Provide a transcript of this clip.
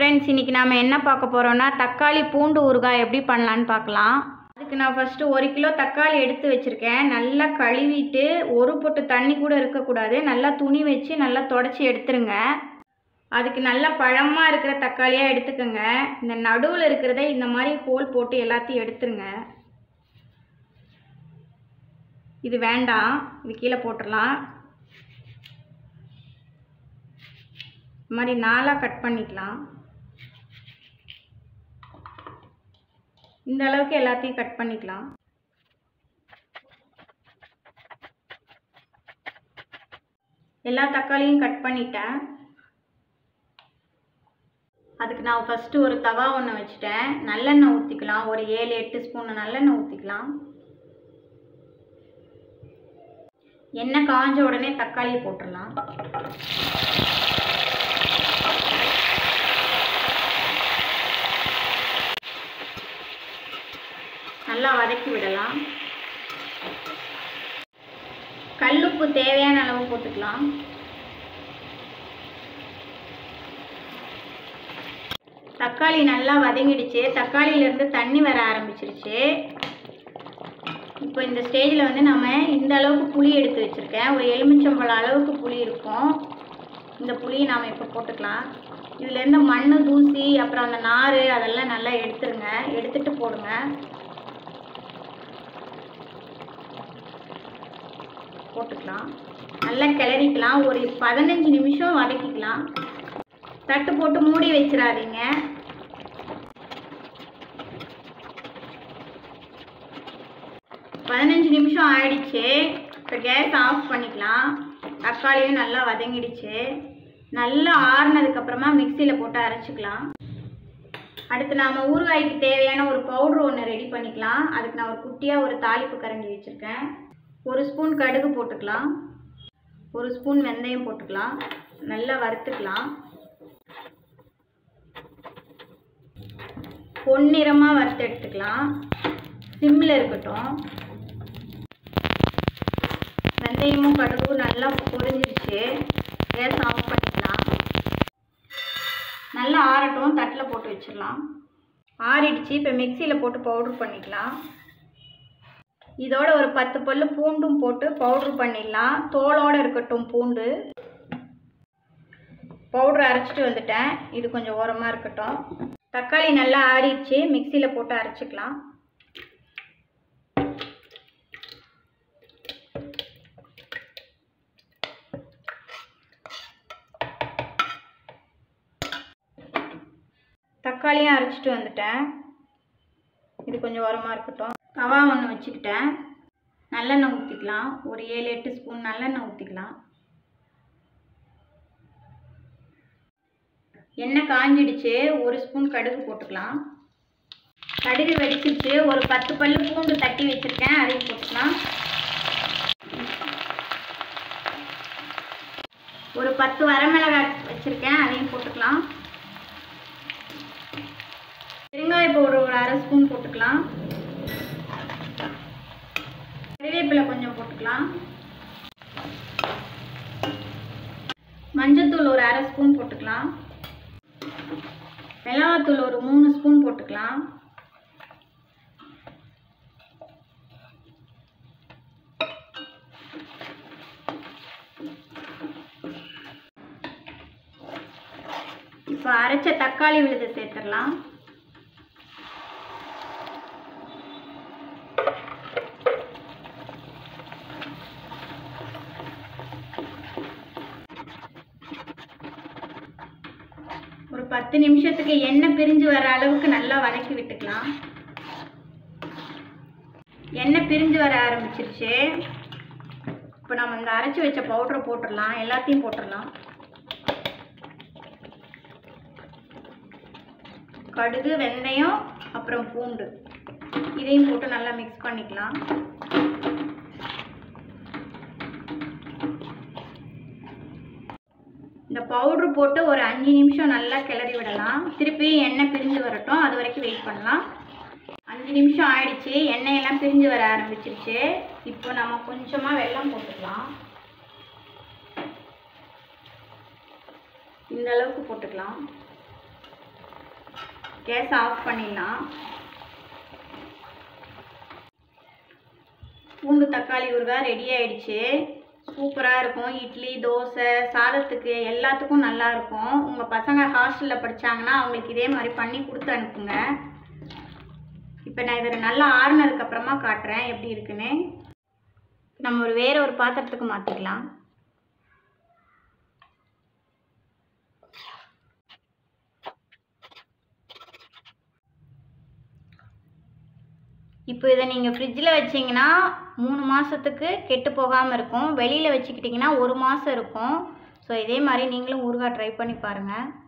friends இன்றைக்கி நாம் என்ன பார்க்க போகிறோன்னா தக்காளி பூண்டு ஊறுகாய் எப்படி பண்ணலான்னு பார்க்கலாம் அதுக்கு நான் ஃபஸ்ட்டு ஒரு கிலோ தக்காளி எடுத்து வச்சுருக்கேன் நல்லா கழுவிட்டு ஒரு பொட்டு தண்ணி கூட இருக்கக்கூடாது நல்லா துணி வச்சு நல்லா தொடச்சி எடுத்துருங்க அதுக்கு நல்லா பழமாக இருக்கிற தக்காளியாக எடுத்துக்கோங்க இந்த நடுவில் இருக்கிறத இந்த மாதிரி ஹோல் போட்டு எல்லாத்தையும் எடுத்துருங்க இது வேண்டாம் இது கீழே போட்டுடலாம் இந்த மாதிரி நாலாக கட் பண்ணிக்கலாம் இந்த அளவுக்கு எல்லாத்தையும் கட் பண்ணிக்கலாம் எல்லா தக்காளியும் கட் பண்ணிட்டேன் அதுக்கு நான் ஃபஸ்ட்டு ஒரு தவா ஒன்று வச்சுட்டேன் நல்லெண்ணெய் ஊற்றிக்கலாம் ஒரு ஏழு எட்டு ஸ்பூன் நல்லெண்ணெய் ஊற்றிக்கலாம் எண்ணெய் காஞ்ச உடனே தக்காளியை போட்டுடலாம் நல்லா வதக்கி விடலாம் கல்லுப்பு தேவையான அளவு போட்டுக்கலாம் தக்காளி நல்லா வதங்கிடுச்சு தக்காளியிலேருந்து தண்ணி வர ஆரம்பிச்சிருச்சு இப்போ இந்த ஸ்டேஜில் வந்து நம்ம இந்த அளவுக்கு புளி எடுத்து வச்சுருக்கேன் ஒரு எலுமிச்சம்பழம் அளவுக்கு புளி இருக்கும் இந்த புளியை நாம் இப்போ போட்டுக்கலாம் இதுலேருந்து மண் தூசி அப்புறம் அந்த நார் அதெல்லாம் நல்லா எடுத்துருங்க எடுத்துட்டு போடுங்க போட்டுக்கலாம் நல்லா கிளறிக்கலாம் ஒரு பதினஞ்சு நிமிஷம் வதக்கிக்கலாம் தட்டு போட்டு மூடி வச்சிடாதீங்க பதினஞ்சு நிமிஷம் ஆயிடுச்சு இப்போ கேஸ் ஆஃப் பண்ணிக்கலாம் தக்காளியும் நல்லா வதங்கிடுச்சு நல்லா ஆறுனதுக்கப்புறமா மிக்சியில் போட்டு அரைச்சிக்கலாம் அடுத்து நாம் ஊறுகாய்க்கு தேவையான ஒரு பவுட்ரு ஒன்று ரெடி பண்ணிக்கலாம் அதுக்கு நான் ஒரு குட்டியாக ஒரு தாளிப்பு கரண்டி வச்சுருக்கேன் ஒரு ஸ்பூன் கடுகு போட்டுக்கலாம் ஒரு ஸ்பூன் வெந்தயம் போட்டுக்கலாம் நல்லா வறுத்துக்கலாம் பொன்னிறமாக வறுத்து எடுத்துக்கலாம் சிம்மில் இருக்கட்டும் வெந்தயமும் கடுகும் நல்லா பொரிஞ்சிருச்சு கேஸ் ஆஃப் பண்ணிக்கலாம் நல்லா ஆறட்டும் தட்டில் போட்டு வச்சிடலாம் ஆறிடுச்சு இப்போ மிக்சியில் போட்டு பவுட்ரு பண்ணிக்கலாம் இதோட ஒரு பத்து பல்லு பூண்டும் போட்டு பவுட்ரு பண்ணிடலாம் தோலோடு இருக்கட்டும் பூண்டு பவுட்ரு அரைச்சிட்டு வந்துட்டேன் இது கொஞ்சம் ஓரமாக இருக்கட்டும் தக்காளி நல்லா ஆறிடுச்சு மிக்சியில் போட்டு அரைச்சிக்கலாம் தக்காளியும் அரைச்சிட்டு வந்துட்டேன் இது கொஞ்சம் உரமாக இருக்கட்டும் தவா ஒன்று வச்சுக்கிட்டேன் நல்லெண்ணெய் ஊற்றிக்கலாம் ஒரு ஏழு எட்டு ஸ்பூன் நல்லெண்ணெய் ஊற்றிக்கலாம் எண்ணெய் காஞ்சிடுச்சு ஒரு ஸ்பூன் கடுகு போட்டுக்கலாம் கடுகு வெடிச்சிருச்சு ஒரு பத்து பல்லு பூண்டு தட்டி வச்சுருக்கேன் அதையும் போட்டுக்கலாம் ஒரு பத்து வரமிளகாய் வச்சுருக்கேன் அதையும் போட்டுக்கலாம் பெருங்காய பவுடர் ஒரு அரை ஸ்பூன் போட்டுக்கலாம் கறிவேப்பிலை கொஞ்சம் போட்டுக்கலாம் மஞ்சத்தூள் ஒரு அரை ஸ்பூன் போட்டுக்கலாம் மிளகாத்தூள் ஒரு மூணு ஸ்பூன் போட்டுக்கலாம் இப்போ அரைச்ச தக்காளி விழுது சேர்த்துடலாம் ஒரு பத்து நிமிஷத்துக்கு எண்ணெய் பிரிஞ்சு வர அளவுக்கு நல்லா வதக்கி விட்டுக்கலாம் எண்ணெய் பிரிஞ்சு வர ஆரம்பிச்சிருச்சு இப்போ நம்ம இந்த அரைச்சி வச்ச பவுடரை போட்டுடலாம் எல்லாத்தையும் போட்டுடலாம் கடுகு வெந்தயம் அப்புறம் பூண்டு இதையும் போட்டு நல்லா மிக்ஸ் பண்ணிக்கலாம் இந்த பவுட்ரு போட்டு ஒரு அஞ்சு நிமிஷம் நல்லா கிளறி விடலாம் திருப்பி எண்ணெய் பிரிஞ்சு வரட்டும் அது வரைக்கும் வெயிட் பண்ணலாம் அஞ்சு நிமிஷம் ஆயிடுச்சு எண்ணெயெல்லாம் பிரிஞ்சு வர ஆரம்பிச்சிருச்சு இப்போ நம்ம கொஞ்சமாக வெல்லம் போட்டுக்கலாம் இந்த அளவுக்கு போட்டுக்கலாம் கேஸ் ஆஃப் பண்ணிடலாம் பூண்டு தக்காளி ஊறுகாய் ரெடி ஆயிடுச்சு சூப்பராக இருக்கும் இட்லி தோசை சாதத்துக்கு எல்லாத்துக்கும் நல்லா இருக்கும் உங்கள் பசங்க ஹாஸ்டலில் படித்தாங்கன்னா அவங்களுக்கு இதே மாதிரி பண்ணி கொடுத்து அனுப்புங்க இப்போ நான் இதில் நல்லா ஆறுனதுக்கப்புறமா காட்டுறேன் எப்படி இருக்குன்னு நம்ம ஒரு வேற ஒரு பாத்திரத்துக்கு மாற்றிக்கலாம் இப்போ இதை நீங்கள் ஃப்ரிட்ஜில் வச்சிங்கன்னா மூணு மாதத்துக்கு கெட்டு போகாமல் இருக்கும் வெளியில் வச்சுக்கிட்டிங்கன்னா ஒரு மாதம் இருக்கும் ஸோ இதே மாதிரி நீங்களும் ஊறுகாய் ட்ரை பண்ணி பாருங்கள்